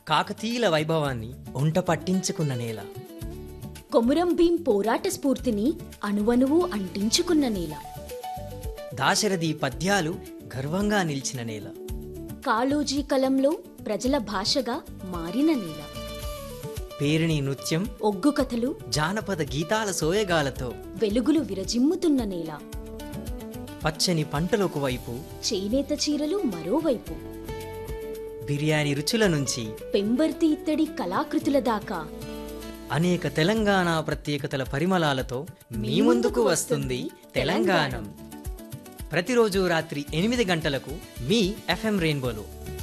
కాకతీయుల వైభవాన్ని ఒంట పట్టించుకున్న నేల కొమురం భీం పోరాట స్ఫూర్తిని అణువణువు అంటించుకున్న నేల దాశరథి పద్యాలు గర్వంగా నిలిచిన నేల కాళోజీ కలంలో ప్రజల భాషగా మారిన నేల పేరిణి నృత్యం ఒగ్గు కథలు జానపద గీతాల సోయగాలతో వెలుగులు విరజిమ్ముతున్న నేల పచ్చని పంటలకు వైపు చేనేత చీరలు మరోవైపు బిర్యానీ రుచుల నుంచి పెంబర్తి ఇత్తడి కళాకృతుల దాకా అనేక తెలంగాణ ప్రత్యేకతల పరిమళాలతో మీ ముందుకు వస్తుంది తెలంగాణం ప్రతిరోజు రాత్రి ఎనిమిది గంటలకు మీ ఎఫ్ఎం రెయిన్బోలో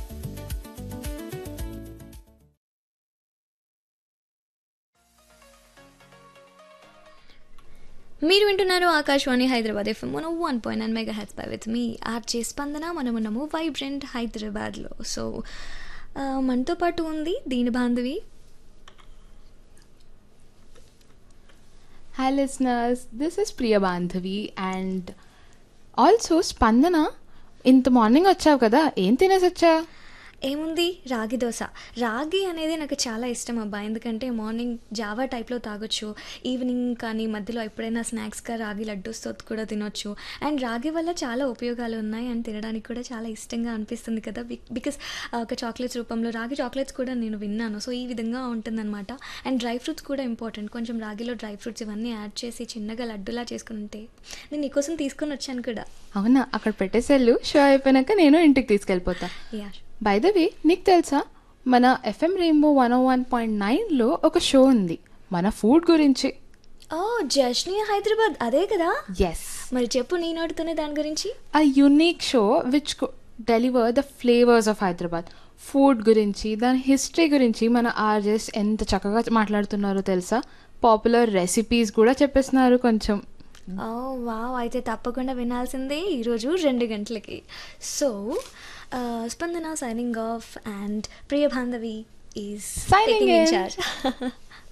మీరు వింటున్నారు Akashvani Hyderabad FM one one point nine megahertz పై విత్ మీ ఆర్జే స్పందన మనం ఉన్నాము వైబ్రెంట్ హైదరాబాద్లో సో ఆ, మనతో పాటు ఉంది దీని Bandhavi Hi, listeners. This is Priya Bandhavi, and also Spandana. ఇంత మార్నింగ్ వచ్చావు కదా ఏం తినేసి వచ్చా ఏముంది రాగి దోశ రాగి అనేది నాకు చాలా ఇష్టం అబ్బా ఎందుకంటే మార్నింగ్ జావా టైప్లో తాగొచ్చు ఈవినింగ్ కానీ మధ్యలో ఎప్పుడైనా స్నాక్స్గా రాగి లడ్డూస్తో కూడా తినొచ్చు అండ్ రాగి వల్ల చాలా ఉపయోగాలు ఉన్నాయి అండ్ తినడానికి కూడా చాలా ఇష్టంగా అనిపిస్తుంది కదా బికాస్ ఒక చాక్లెట్స్ రూపంలో రాగి చాక్లెట్స్ కూడా నేను విన్నాను సో ఈ విధంగా ఉంటుందన్నమాట అండ్ డ్రై ఫ్రూట్స్ కూడా ఇంపార్టెంట్ కొంచెం రాగిలో డ్రై ఫ్రూట్స్ ఇవన్నీ యాడ్ చేసి చిన్నగా లడ్డులా చేసుకుని ఉంటే నేను నీకోసం తీసుకొని వచ్చాను కూడా అవునా అక్కడ పెట్టేసేళ్ళు షో అయిపోయినాక నేను ఇంటికి తీసుకెళ్ళిపోతా యా బై ద వే నీకు తెలుసా మన FM rainbow one one point నైన్లో ఒక షో ఉంది మన ఫుడ్ గురించి ఓ జష్ని హైదరాబాద్ అదే కదా ఎస్ మరి చెప్పు నీ నోటితోనే దాని గురించి a unique show which could deliver the flavors of Hyderabad food గురించి దాని హిస్టరీ గురించి మన ఆర్జెస్ ఎంత చక్కగా మాట్లాడుతున్నారో తెలుసా పాపులర్ రెసిపీస్ కూడా చెప్పేస్తున్నారు కొంచెం ఓ వావ్ అయితే తప్పకుండా వినాల్సిందే ఈరోజు రెండు గంటలకి so Spandana signing off and Priya Bandhavi is Signing taking in in. Charge